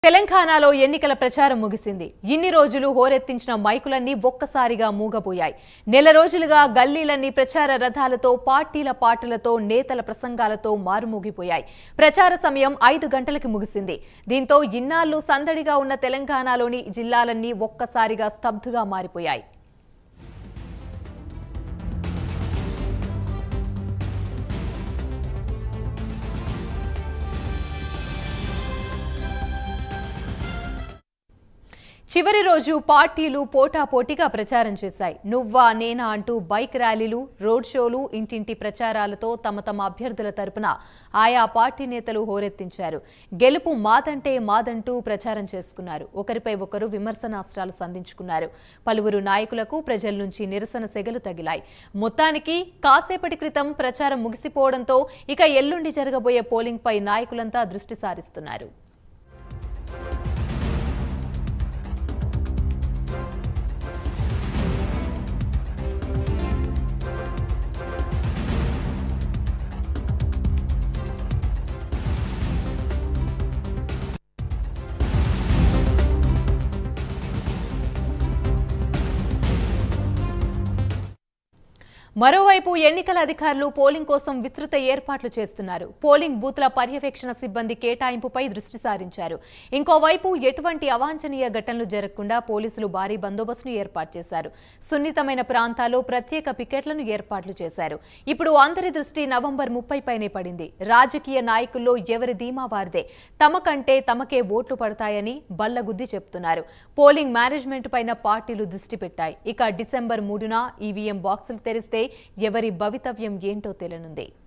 తెలంగాణలో ఎన్నికల ప్రచారం ముగిసింది ఇన్ని రోజులు హోరెత్తించిన మైకులన్నీ ఒక్కసారిగా మూగపోయాయి నెల రోజులుగా గల్లీలన్నీ ప్రచార రథాలతో పార్టీల పాటలతో నేతల ప్రసంగాలతో మారుమోగిపోయాయి ప్రచార సమయం ఐదు గంటలకి ముగిసింది దీంతో ఇన్నాళ్లు సందడిగా ఉన్న తెలంగాణలోని జిల్లాలన్నీ ఒక్కసారిగా స్తబ్దుగా మారిపోయాయి చివరి రోజు పార్టీలు పోటాపోటీగా ప్రచారం చేశాయి నువ్వా నేనా అంటూ బైక్ ర్యాలీలు రోడ్ షోలు ఇంటింటి ప్రచారాలతో తమ తమ అభ్యర్థుల తరపున ఆయా పార్టీ నేతలు హోరెత్తించారు గెలుపు మాదంటే మాదంటూ ప్రచారం చేసుకున్నారు ఒకరిపై ఒకరు విమర్శనాస్త్రాలు సంధించుకున్నారు పలువురు నాయకులకు ప్రజల నుంచి నిరసన సెగలు తగిలాయి మొత్తానికి కాసేపటి క్రితం ప్రచారం ముగిసిపోవడంతో ఇక ఎల్లుండి జరగబోయే పోలింగ్పై నాయకులంతా దృష్టి సారిస్తున్నారు మరోవైపు ఎన్నికల అధికారులు పోలింగ్ కోసం విస్తృత ఏర్పాట్లు చేస్తున్నారు పోలింగ్ బూత్ల పర్యవేక్షణ సిబ్బంది కేటాయింపుపై దృష్టి సారించారు ఇంకోవైపు ఎటువంటి అవాంఛనీయ ఘటనలు జరగకుండా పోలీసులు భారీ బందోబస్తును ఏర్పాటు చేశారు సున్నితమైన ప్రాంతాల్లో ప్రత్యేక పికెట్లను ఏర్పాట్లు చేశారు ఇప్పుడు అందరి దృష్టి నవంబర్ ముప్పై పైనే పడింది రాజకీయ నాయకుల్లో ఎవరి ధీమా వారిదే తమ కంటే తమకే ఓట్లు పడతాయని బల్లగుద్ది చెప్తున్నారు పోలింగ్ మేనేజ్మెంట్ పైన పార్టీలు దృష్టి పెట్టాయి ఇక డిసెంబర్ మూడున ఈవీఎం బాక్సులు తెరిస్తే ఎవరి భవితవ్యం ఏంటో తెలియనుంది